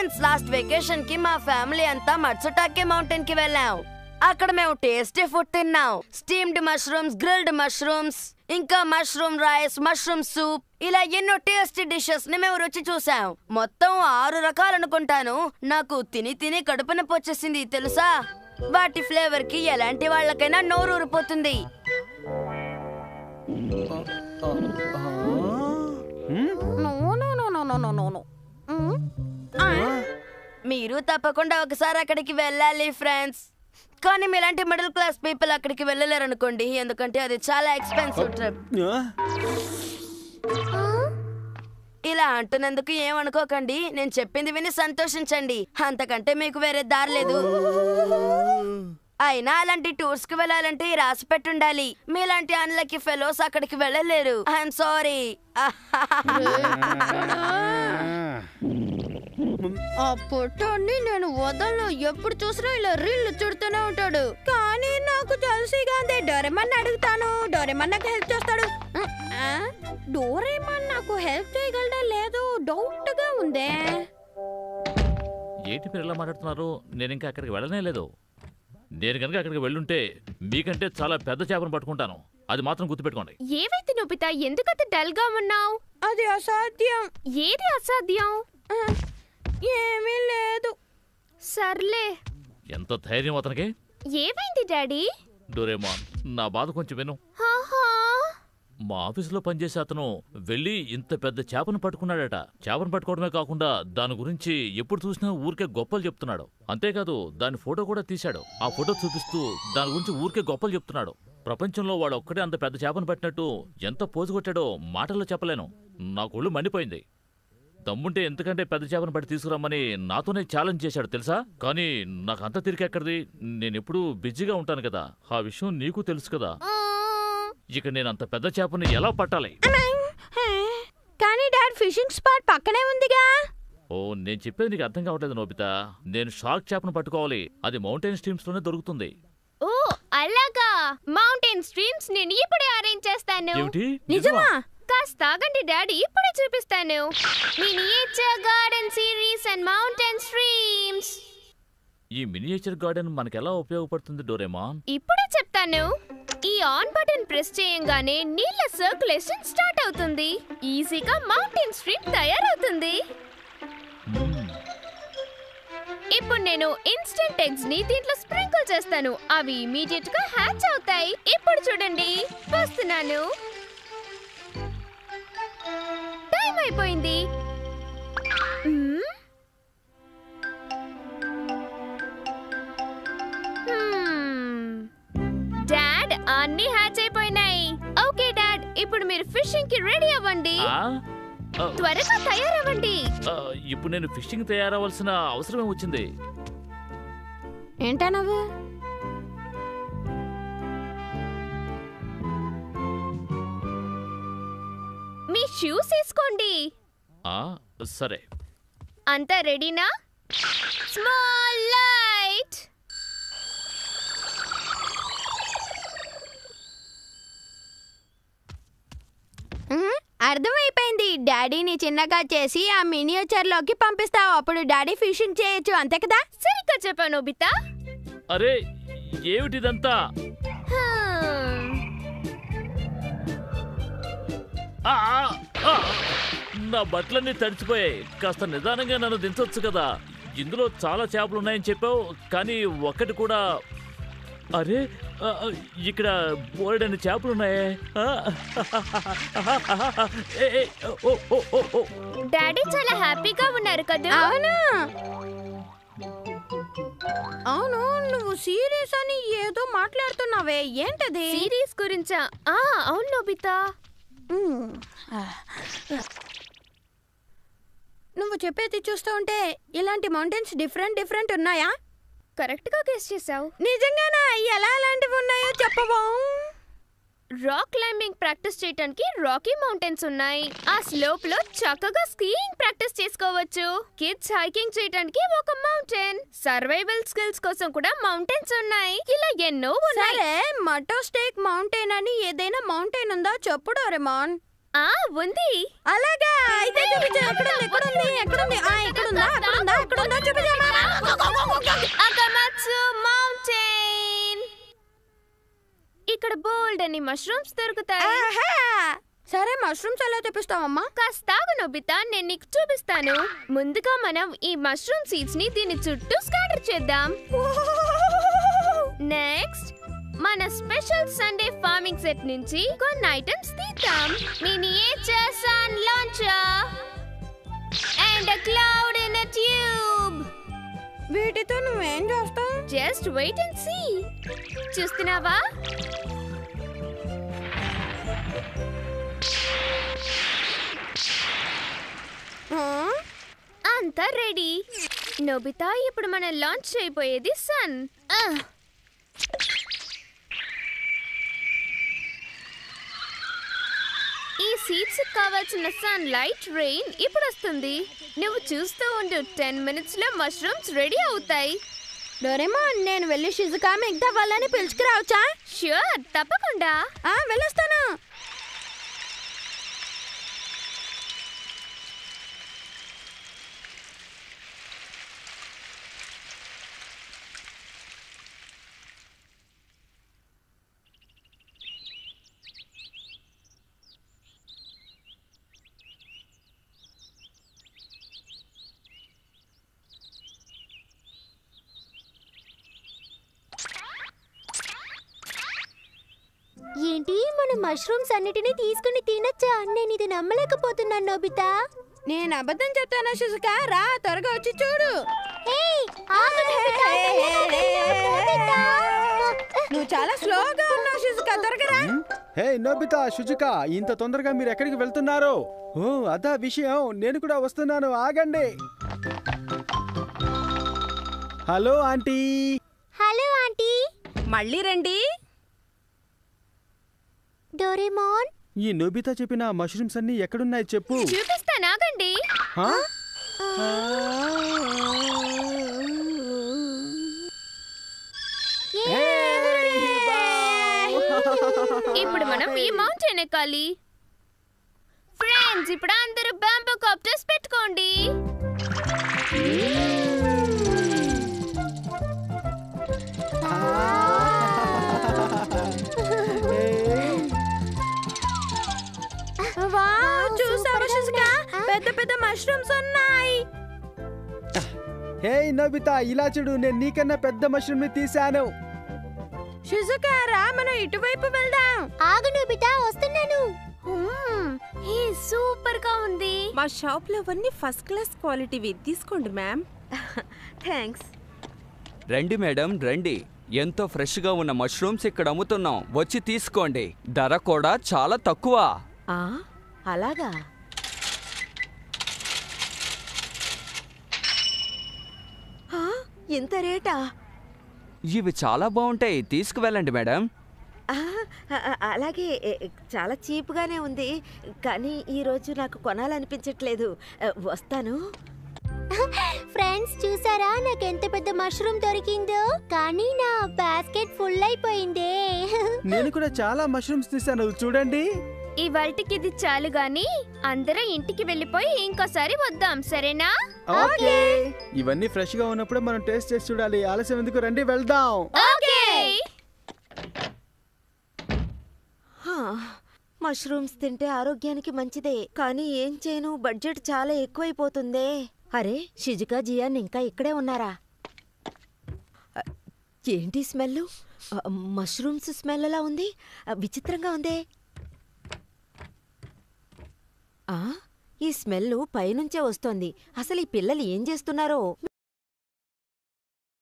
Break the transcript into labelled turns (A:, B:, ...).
A: Friends last vacation కి మా family అంతా మట్సుటాకే మౌంటైన్ కి వెళ్ళాం అక్కడ మేము టేస్టీ ఫుడ్ తిన్నాం స్టీమ్డ్ మష్రూమ్స్ గ్రిల్డ్ మష్రూమ్స్ ఇంకా మష్రూమ్ రైస్ మష్రూమ్ సూప్ ఇలా ఎన్నో టేస్టీ డిషెస్ ని మేము రుచి చూసాం మొత్తం ఆరు రకాలు అనుకుంటాను నాకు తిని తిని కడుపు నొప్పి వచ్చేసింది తెలుసా వాటి ఫ్లేవర్ కి ఎలాంటి వాళ్ళకైనా నోరు ఊరిపోతుంది
B: no no no no no no no no hmm. ఆ,
A: మీరు తప్పకుండా ఒకసారి అక్కడికి వెళ్ళాలి ఫ్రెండ్స్ కానీ మీలాంటి మిడిల్ క్లాస్ పీపుల్ అక్కడికి వెళ్ళలేరు అనుకోండి ఎందుకంటే అది చాలా ఎక్స్పెన్సివ్ ట్రిప్ ఇలా అంటున్నందుకు ఏమనుకోకండి నేను చెప్పింది విని సంతోషించండి అంతకంటే మీకు వేరే దారి లేదు అయినా అలాంటి టూర్స్ కి వెళ్ళాలంటే ఈ రాసి పెట్టుండాలి మీలాంటి అన్లకి ఫెలోస్ అక్కడికి వెళ్ళలేరు ఐఎమ్ సారీ
B: ఆ పొట్టోడిని నేను వదలను ఎప్పుడు చూసినా ఇలా రీళ్లు చుడుతూనే ఉంటాడు కానీ నాకు తెలిసి గాంధీ డోరేమన్ అడుగుతాను డోరేమన్ నాకు హెల్ప్ చేస్తాడు ఉమ్, ఆ? డోరేమన్ నాకు హెల్ప్ చేయగలడా లేదు డౌట్ గా ఉందే
C: ఏంటి మీరు ఎలా మాట్లాడుతున్నారు నేను ఇంకా అక్కడికి వెళ్ళనే లేదు నేను కనుక అక్కడికి వెళ్ళుంటే మీకంటే చాలా పెద్ద చేపను పట్టుకుంటాను అది మాత్రం గుర్తుపెట్టుకోండి
D: ఏవైతే నొబితా ఎందుకంత డల్ గా ఉన్నావు
B: అది అసాధ్యం
D: ఏది అసాధ్యం
B: ఆ, ఏమీ లేదు
D: సర్లే
C: ఎంత ధైర్యం అతనికి
D: ఏమైంది డాడీ
C: డోరేమాన్ నా బాధ కొంచెం విను
D: ఆహా
C: మా ఆఫీసులో పనిచేసే అతను వెళ్ళి ఇంత పెద్ద చేపను పట్టుకున్నాడట చేపను పట్టుకోవడమే కాకుండా దాని గురించి ఎప్పుడు చూసినా ఊరికే గొప్పలు చెప్తున్నాడు అంతేకాదు దాని ఫోటో కూడా తీశాడు ఆ ఫోటో చూపిస్తూ దాని గురించి ఊరికే గొప్పలు చెప్తున్నాడు ప్రపంచంలో వాడు ఒక్కడే అంత పెద్ద చేపను పట్టినట్టు ఎంత పోజు కొట్టాడో మాటల్లో చెప్పలేను నాకు ఒళ్ళు మండిపోయింది దమ్ముంటే ఎంతకంటే పెద్ద చేపను పట్టి తీసుకురమ్మని నాతోనే ఛాలెంజ్ చేశాడు తెలుసా కానీ నాకు అంత తిరిగెక్కడిది నేను ఎప్పుడూ బిజీగా ఉంటాను కదా ఆ విషయం నీకు తెలుసు కదా ఇక నేను అంత పెద్ద చేపని ఎలా పట్టాలి
B: హే, కానీ డాడ్ ఫిషింగ్ స్పాట్ పక్కనే ఉందిగా
C: ఓ నేను చెప్పేది నీకు అర్థం కావట్లేదు నోబిత నేను షార్క్ చేపను పట్టుకోవాలి అది మౌంటైన్ స్ట్రీమ్స్ లోనే దొరుకుతుంది
D: ఓ అలాగా మౌంటైన్ స్ట్రీమ్స్ నేను ఇప్పుడే అరేంజ్ చేస్తాను
C: ఏమిటి
B: నిజమా
D: కాస్త ఆగండి డాడీ ఇప్పుడే చూపిస్తాను miniature garden series and mountain streams
C: ఈ మినియేచర్ గార్డెన్ మనకి ఎలా ఉపయోగపడుతుంది డోరేమాన్
D: ఇప్పుడే చెప్తాను ఈ ఆన్ బటన్ ప్రెస్ చేయంగానే నీళ్ళ సర్క్యులేషన్ స్టార్ట్ అవుతుంది ఈజీగా మౌంటైన్ స్ట్రీమ్ తయారవుతుంది ఇప్పుడు నేను ఇన్స్టెంట్ ఎగ్స్ ని దీంట్లో స్ప్రింకిల్ చేస్తాను అవి ఇమీడియట్ గా హ్యాచ్ అవుతాయి ఇప్పుడు చూడండి వస్తున్నాను టైం అయిపోయింది మ్మ్. హ్మ్. డాడ్ అన్ని హ్యాచ్ అయిపోయినాయి ఓకే డాడ్ ఇప్పుడు మీరు ఫిషింగ్ కి రెడీ అవ్వండి
C: ఆ? ఆ,
D: త్వరగా తయారవ్వండి
C: ఆ, ఇప్పుడు నేను ఫిషింగ్ తయారవలసిన అవసరమే వచ్చింది
B: ఏంటా నువ్వు
D: మీ షూస్ వేసుకోండి
C: ఆ సరే
D: అంతా రెడీనా స్మాల్ లైట్
B: మ్మ్, అర్థమైపోయింది డాడీని చిన్నగా చేసి ఆ మినియేచర్ లోకి పంపిస్తావు అప్పుడు డాడీ ఫిషింగ్ చేయొచ్చు అంతే కదా
D: సరిగ్గా చెప్పాను నోబితా
C: అరే ఏమిటిదంతా
D: హ్మ్.
C: ఆ, ఆ, నా బట్టలన్నీ తడిచిపోయాయి కాస్త నిదానంగా నన్ను దించొచ్చు కదా ఇందులో చాలా చేపలు ఉన్నాయని చెప్పావు కానీ ఒక్కటి కూడా అరే ఆ, ఇక్కడ బోర్డని చేపలు ఉన్నాయే ఆ, ఏ, ఏ, ఓ, ఓ, ఓ, ఓ.
D: డాడీ చాలా హ్యాపీగా ఉన్నారు కదా
B: అవును అవును నువ్వు సీరియస్ అని ఏదో మాట్లాడుతున్నావే ఏంటది
D: సిరీస్ గురించా ఆ అవును నోబితా
B: మ్మ్. నువ్వు చెప్పేది చూస్తూ ఉంటే ఇలాంటి మౌంటైన్స్ డిఫరెంట్ డిఫరెంట్ ఉన్నాయా
D: కరెక్ట్ గా గెస్ చేసావు
B: నిజంగానా ఎలా అలాంటివి ఉన్నాయో చెప్పవా
D: రాక్ క్లైంబింగ్ ప్రాక్టీస్ చేయడానికి రాకీ మౌంటైన్స్ ఉన్నాయి ఆ స్లోప్ లో చక్కగా స్కీయింగ్ ప్రాక్టీస్ చేసుకోవచ్చు కిడ్స్ హైకింగ్ చేయడానికి ఒక మౌంటైన్ సర్వైవల్ స్కిల్స్ కోసం కూడా మౌంటైన్స్ ఉన్నాయి ఇలా ఎన్నో ఉన్నాయి
B: సరే మటో స్టేక్ మౌంటైన్ అని ఏదైనా మౌంటైన్ ఉందా చెప్పు డోరెమాన్
D: ఆ ఉంది
B: అలాగా అయితే చూపించు ఎక్కడుంది ఎక్కడుంది ఎక్కడుంది ఆ ఎక్కడుందా అక్కడుందా అక్కడ ఎక్కడుందో చూపించమ్మా
D: అకమత్సు మౌంటైన్ ఇక్కడ బోల్డ్ అని మష్రూమ్స్ దొరుకుతాయి
B: ఆహా! సరే మష్రూమ్స్ ఎలా తెప్పిస్తావమ్మా
D: కాస్తాగు నొబితా నేను నీకు చూపిస్తాను ముందుగా మనం ఈ మష్రూమ్ సీడ్స్ ని దీని చుట్టూ స్కాటర్ చేద్దాం నెక్స్ట్ మన స్పెషల్ సండే ఫార్మింగ్ సెట్ నుంచి కొన్ని ఐటమ్స్ తీద్దాం miniature sun launcher and a cloud in a tube
B: వీటితో నువ్వేం చేస్తావు
D: జస్ట్ వెయిట్ అండ్ సీ చూస్తున్నావా అంతా రెడీ నోబితా ఇప్పుడు మనం లాంచ్ చేయబోయేది సన్ ఈ సీట్స్ కావాల్సిన సన్ లైట్ రెయిన్ ఇప్పుడు వస్తుంది నువ్వు చూస్తూ ఉండు టెన్ మినిట్స్ లో మష్రూమ్స్ రెడీ అవుతాయి
B: డోరేమోన్ నేను వెళ్ళి షిజుకా మిగతా వాళ్ళని పిలుచుకురావచ్చా
D: ష్యూర్ తప్పకుండా
B: ఆ వెళ్ళొస్తాను
E: ఏంటి మన మష్రూమ్స్ అన్నిటినీ తీసుకుని తినచ్చా నేను ఇది నమ్మలేకపోతున్నాను నోబితా
B: నేను అబద్ధం చెప్తానా షిజుకా రా త్వరగా వచ్చి చూడు
E: ఏయ్, ఆగు నోబితా, నోబితా.
B: నువ్వు చాలా స్లోగా ఉన్నావు షిజుకా త్వరగా రా
F: హే నోబితా షుజుక ఇంత తొందరగా మీరు ఎక్కడికి వెళ్తున్నారు ఓ అదా విషయం నేను కూడా వస్తున్నాను ఆగండి హలో ఆంటీ
E: హలో ఆంటీ
B: మళ్ళీ రండి
E: డోరేమోన్
F: ఈ నోబితా చెప్పిన మష్రూమ్స్ అన్ని ఎక్కడున్నాయి చెప్పు
D: చూపిస్తాను ఆగండి
F: హా?
D: ఇప్పుడు మనం ఈ మౌంటైన్ ఎక్కాలి ఫ్రెండ్స్ ఇప్పుడు అందరూ బ్యాంబూ కాప్టర్స్ పెట్టుకోండి
B: వావ్ చూసావా షిజుకా పెద్ద పెద్ద మష్రూమ్స్ ఉన్నాయి
F: హే నోబితా ఇలా చూడు నేను నీకన్నా పెద్ద మష్రూమ్ ని తీశాను
B: షిజుకా రా మనం ఇటువైపు వెళ్దాం
E: ఆగు నోబితా వస్తున్నాను
D: ఈ సూపర్ గా ఉంది
G: మా షాప్లో అవన్నీ ఫస్ట్ క్లాస్ క్వాలిటీవి తీసుకోండి మ్యామ్
B: థ్యాంక్స్
H: రండి మేడం రండి ఎంతో ఫ్రెష్గా ఉన్న మష్రూమ్స్ ఇక్కడ అమ్ముతున్నాం వచ్చి తీసుకోండి ధర కూడా చాలా తక్కువ
B: అలాగా ఇంత రేటా
H: ఇవి చాలా బాగుంటాయి తీసుకువెళ్ళండి మేడం
I: ఆ, అ- అలాగే ఎ, చాలా చీప్గానే ఉంది కానీ ఈరోజు నాకు కొనాలనిపించట్లేదు అ, వస్తాను
E: ఫ్రెండ్స్ చూసారా నాకు ఎంత పెద్ద మష్రూమ్ దొరికిందో కానీ నా బాస్కెట్ ఫుల్ అయిపోయిందే
F: నేను కూడా చాలా మష్రూమ్స్ తీశాను చూడండి
D: ఇవాల్టికి ఇది చాలు గాని అందరం ఇంటికి వెళ్ళిపోయి ఇంకోసారి వద్దాం సరేనా
F: ఓకే ఇవన్నీ ఫ్రెష్ గా ఉన్నప్పుడు మనం టేస్ట్ చేసి చూడాలి ఆలస్యం ఎందుకు రండి వెళ్దాం
D: ఓకే
I: హా, మష్రూమ్స్ తింటే ఆరోగ్యానికి మంచిదే కానీ ఏం చేయను బడ్జెట్ చాలా ఎక్కువైపోతుందే అరే షిజుకా జియాన్ ఇంకా ఇక్కడే ఉన్నారా అ, ఏంటి స్మెల్ మష్రూమ్స్ స్మెల్ ఎలా ఉంది అ, విచిత్రంగా ఉందే ఆ, ఈ స్మెల్ పైనుంచే వస్తోంది అసలు ఈ పిల్లలు ఏం చేస్తున్నారో